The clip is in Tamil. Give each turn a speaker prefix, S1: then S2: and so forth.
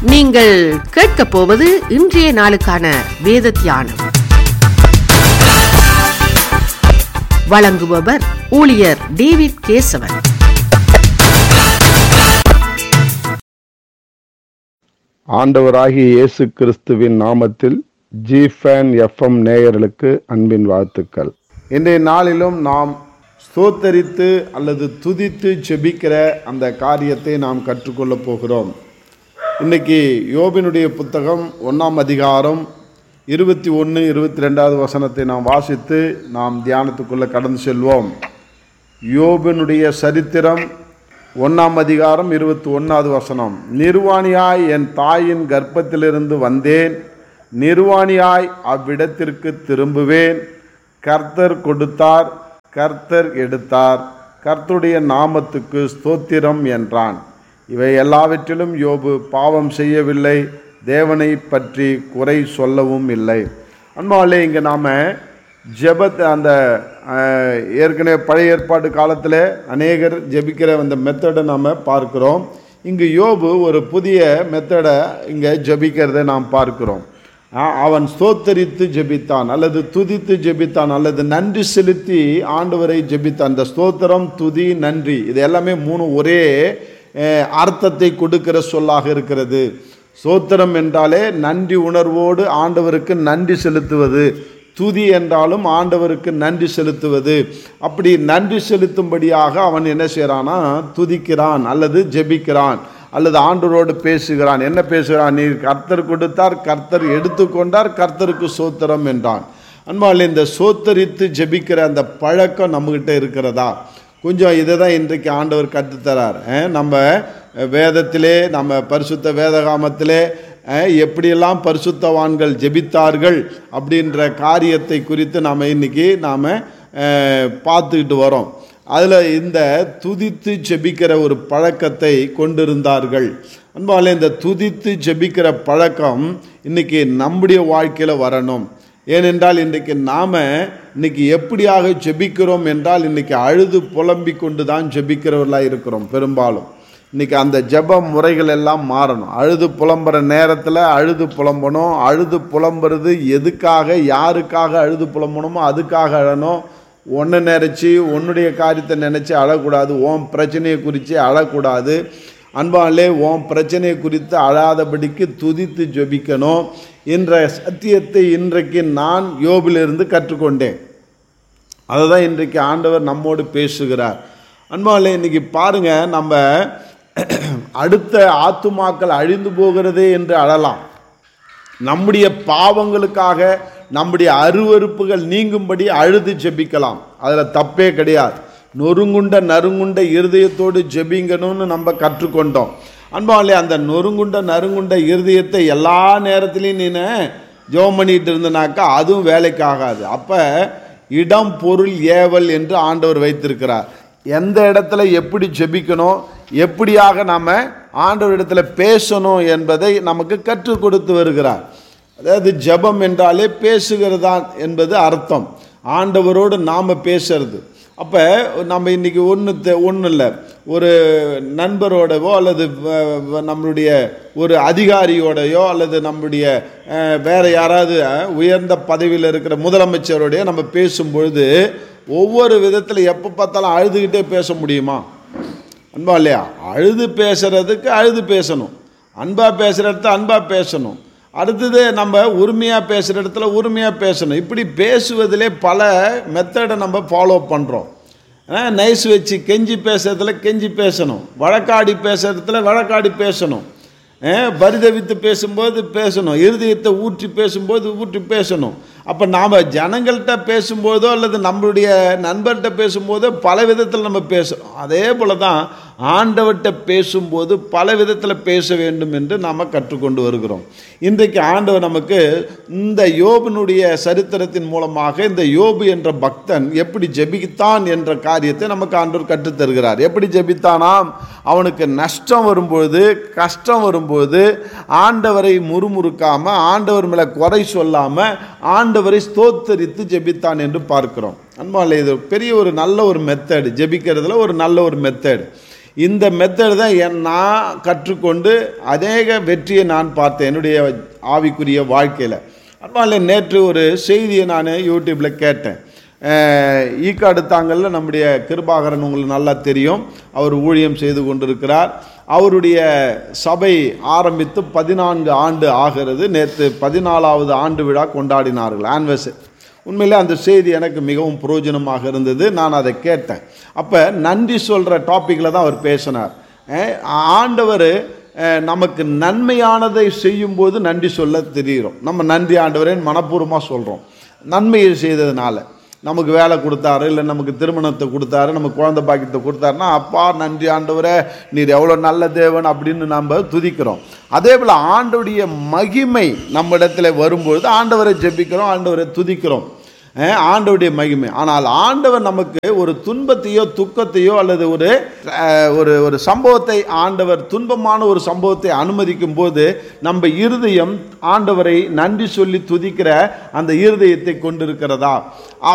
S1: நீங்கள் கேட்கப் போவது இன்றைய நாளுக்கான வேத தியானம் வழங்குபவர் ஊழியர் டேவிட் கேசவன்
S2: ஆண்டவராகிய இயேசு கிறிஸ்துவின் நாமத்தில் ஜிஃபேன் எஃப்எம் நேயர்களுக்கு அன்பின் வாழ்த்துக்கள் இன்றைய நாளிலும் நாம் ஸ்தோத்தரித்து அல்லது துதித்து ஜெபிக்கிற அந்த காரியத்தை நாம் கற்றுக்கொள்ளப் போகிறோம் இன்னைக்கு யோபினுடைய புத்தகம் ஒன்றாம் அதிகாரம் இருபத்தி ஒன்று இருபத்தி ரெண்டாவது வசனத்தை நாம் வாசித்து நாம் தியானத்துக்குள்ளே கடந்து செல்வோம் யோபினுடைய சரித்திரம் ஒன்றாம் அதிகாரம் இருபத்தி ஒன்றாவது வசனம் நிர்வாணியாய் என் தாயின் கர்ப்பத்திலிருந்து வந்தேன் நிர்வாணியாய் அவ்விடத்திற்கு திரும்புவேன் கர்த்தர் கொடுத்தார் கர்த்தர் எடுத்தார் கர்த்தருடைய நாமத்துக்கு ஸ்தோத்திரம் என்றான் இவை எல்லாவற்றிலும் யோபு பாவம் செய்யவில்லை தேவனை பற்றி குறை சொல்லவும் இல்லை அன்பாலே இங்கே நாம் ஜெபத் அந்த அஹ், ஏற்கனவே பழைய ஏற்பாடு காலத்தில் அநேகர் ஜெபிக்கிற அந்த மெத்தடை நாம் பார்க்கிறோம் இங்கு யோபு ஒரு புதிய மெத்தடை இங்கே ஜெபிக்கிறதை நாம் பார்க்கிறோம் அஹ், அவன் ஸ்தோத்தரித்து ஜெபித்தான் அல்லது துதித்து ஜெபித்தான் அல்லது நன்றி செலுத்தி ஆண்டவரை ஜெபித்தான் இந்த ஸ்தோத்திரம் துதி நன்றி இது எல்லாமே மூணு ஒரே அஹ், அர்த்தத்தை கொடுக்கிற சொல்லாக இருக்கிறது சோத்திரம் என்றாலே நன்றி உணர்வோடு ஆண்டவருக்கு நன்றி செலுத்துவது துதி என்றாலும் ஆண்டவருக்கு நன்றி செலுத்துவது அப்படி நன்றி செலுத்தும்படியாக அவன் என்ன செய்கிறானா துதிக்கிறான் அல்லது ஜெபிக்கிறான் அல்லது ஆண்டவரோடு பேசுகிறான் என்ன பேசுகிறான் நீர் கர்த்தர் கொடுத்தார் கர்த்தர் எடுத்துக்கொண்டார் கர்த்தருக்கு சோத்திரம் என்றான் அன்பால் இந்த சோத்தரித்து ஜெபிக்கிற அந்த பழக்கம் நம்மகிட்ட இருக்கிறதா கொஞ்சம் இதை தான் இன்றைக்கு ஆண்டவர் கற்றுத்தரார் அஹ் நம்ம வேதத்திலே நம்ம பரிசுத்த வேதகாமத்திலே அஹ் எப்படியெல்லாம் பரிசுத்தவான்கள் ஜெபித்தார்கள் அப்படின்ற காரியத்தை குறித்து நாம் இன்னைக்கு நாம் பார்த்துக்கிட்டு வரோம் அதில் இந்த துதித்து ஜெபிக்கிற ஒரு பழக்கத்தை கொண்டிருந்தார்கள் அன்பாலே இந்த துதித்து ஜெபிக்கிற பழக்கம் இன்னைக்கு நம்முடைய வாழ்க்கையில் வரணும் ஏனென்றால் இன்றைக்கு நாம் இன்னைக்கு எப்படியாக ஜெபிக்கிறோம் என்றால் இன்னைக்கு அழுது புலம்பிக் கொண்டு தான் ஜெபிக்கிறவர்களாக இருக்கிறோம் பெரும்பாலும் இன்னைக்கு அந்த ஜெப முறைகள் எல்லாம் மாறணும் அழுது புலம்புற நேரத்தில் அழுது புலம்பணும் அழுது புலம்புறது எதுக்காக யாருக்காக அழுது புலம்பணுமோ அதுக்காக அழணும் ஒன்று நினச்சி உன்னுடைய காரியத்தை நினச்சி அழக்கூடாது ஓம் பிரச்சனையை குறித்து அழக்கூடாது அன்பாலே ஓம் பிரச்சனையை குறித்து அழாதபடிக்கு துதித்து ஜெபிக்கணும் என்ற சத்தியத்தை இன்றைக்கு நான் யோபிலிருந்து கற்றுக்கொண்டேன் அதை தான் இன்றைக்கு ஆண்டவர் நம்மோடு பேசுகிறார் அன்பாலே இன்னைக்கு பாருங்க நம்ம அடுத்த ஆத்துமாக்கள் அழிந்து போகிறதே என்று அழலாம் நம்முடைய பாவங்களுக்காக நம்முடைய அருவருப்புகள் நீங்கும்படி அழுது ஜெபிக்கலாம் அதில் தப்பே கிடையாது நொறுங்குண்ட நறுங்குண்ட இருதயத்தோடு ஜெபிங்கணும்னு நம்ம கற்றுக்கொண்டோம் அன்பாலே அந்த நொறுங்குண்ட நறுங்குண்ட இருதயத்தை எல்லா நேரத்துலையும் நீ ஜெபம் பண்ணிட்டு இருந்தனாக்கா அதுவும் வேலைக்கு ஆகாது அப்போ இடம் பொருள் ஏவல் என்று ஆண்டவர் வைத்திருக்கிறார் எந்த இடத்துல எப்படி ஜெபிக்கணும் எப்படியாக நாம் ஆண்டவர் இடத்துல பேசணும் என்பதை நமக்கு கற்றுக் கொடுத்து வருகிறார் அதாவது ஜெபம் என்றாலே பேசுகிறதான் என்பது அர்த்தம் ஆண்டவரோடு நாம் பேசுறது அப்போ நம்ம இன்னைக்கு ஒன்று ஒன்றும் இல்லை ஒரு நண்பரோடவோ அல்லது வ- வ- நம்மளுடைய ஒரு அதிகாரியோடையோ அல்லது நம்முடைய அஹ், வேற யாராவது அஹ், உயர்ந்த பதவியில் இருக்கிற முதலமைச்சரோடைய நம்ம பேசும்பொழுது ஒவ்வொரு விதத்தில் எப்போ பார்த்தாலும் அழுதுகிட்டே பேச முடியுமா அன்பா இல்லையா அழுது பேசுறதுக்கு அழுது பேசணும் அன்பா பேசுகிற இடத்துல அன்பா பேசணும் அடுத்தது நம்ம உரிமையாக பேசுகிற இடத்துல உரிமையாக பேசணும் இப்படி பேசுவதிலே பல மெத்தடை நம்ம ஃபாலோ பண்ணுறோம் நைஸ் வச்சு கெஞ்சி பேசுறதுல கெஞ்சி பேசணும் வழக்காடி பேசுறதுல வழக்காடி பேசணும் அஹ், பரிதவித்து பேசும்போது பேசணும் இருதயத்தை ஊற்றி பேசும்போது ஊற்றி பேசணும் அப்போ நாம் ஜனங்கள்கிட்ட பேசும்போதோ அல்லது நம்மளுடைய நண்பர்கிட்ட பேசும்போதோ பல விதத்தில் நம்ம பேசுகிறோம் அதே போல தான் ஆண்டவர்கிட்ட பேசும்போது பல விதத்தில் பேச வேண்டும் என்று நாம் கற்றுக்கொண்டு வருகிறோம் இன்றைக்கு ஆண்டவர் நமக்கு இந்த யோபினுடைய சரித்திரத்தின் மூலமாக இந்த யோபு என்ற பக்தன் எப்படி ஜெபித்தான் என்ற காரியத்தை நமக்கு ஆண்டவர் கற்றுத் தருகிறார் எப்படி ஜெபித்தானாம் அவனுக்கு நஷ்டம் வரும்போது கஷ்டம் வரும்போது ஆண்டவரை முறுமுறுக்காம ஆண்டவர் மேலே குறை சொல்லாம ஆண்டவரை ஸ்தோத்தரித்து ஜெபித்தான் என்று பார்க்கிறோம் அன்பாலே இது பெரிய ஒரு நல்ல ஒரு மெத்தட் ஜெபிக்கிறதுல ஒரு நல்ல ஒரு மெத்தட் இந்த மெத்தட் தான் என் நான் கற்றுக்கொண்டு அநேக வெற்றியை நான் பார்த்தேன் என்னுடைய ஆவிக்குரிய வாழ்க்கையில் அதனால நேற்று ஒரு செய்தியை நான் யூடியூப்பில் கேட்டேன் அஹ் ஈக்காடு தாங்கல்ல நம்முடைய கிருபாகரன் உங்களுக்கு நல்லா தெரியும் அவர் ஊழியம் செய்து கொண்டிருக்கிறார் அவருடைய சபை ஆரம்பித்து பதினான்கு ஆண்டு ஆகிறது நேற்று பதினாலாவது ஆண்டு விழா கொண்டாடினார்கள் ஆன்வர்சரி உண்மையிலே அந்த செய்தி எனக்கு மிகவும் பிரயோஜனமாக இருந்தது நான் அதை கேட்டேன் அப்போ நன்றி சொல்கிற டாப்பிக்கில் தான் அவர் பேசினார் அஹ் ஆண்டவர் அஹ் நமக்கு நன்மையானதை செய்யும்போது நன்றி சொல்ல தெரிகிறோம் நம்ம நன்றி ஆண்டவரேன்னு மனப்பூர்வமாக சொல்கிறோம் நன்மையை செய்ததுனால நமக்கு வேலை கொடுத்தாரு இல்லை நமக்கு திருமணத்தை கொடுத்தாரு நமக்கு குழந்தை பாக்கியத்தை கொடுத்தாருன்னா அப்பா நன்றி ஆண்டவரே நீர் எவ்வளோ நல்ல தேவன் அப்படின்னு நம்ம துதிக்கிறோம் அதே போல் ஆண்டவருடைய மகிமை நம்ம இடத்துல வரும்பொழுது ஆண்டவரை ஜெபிக்கிறோம் ஆண்டவரை துதிக்கிறோம் அஹ் ஆண்டவருடைய மகிமை ஆனால் ஆண்டவர் நமக்கு ஒரு துன்பத்தையோ துக்கத்தையோ அல்லது ஒரு அஹ், ஒரு ஒரு சம்பவத்தை ஆண்டவர் துன்பமான ஒரு சம்பவத்தை அனுமதிக்கும் போது நம்ம இருதயம் ஆண்டவரை நன்றி சொல்லி துதிக்கிற அந்த இருதயத்தை கொண்டிருக்கிறதா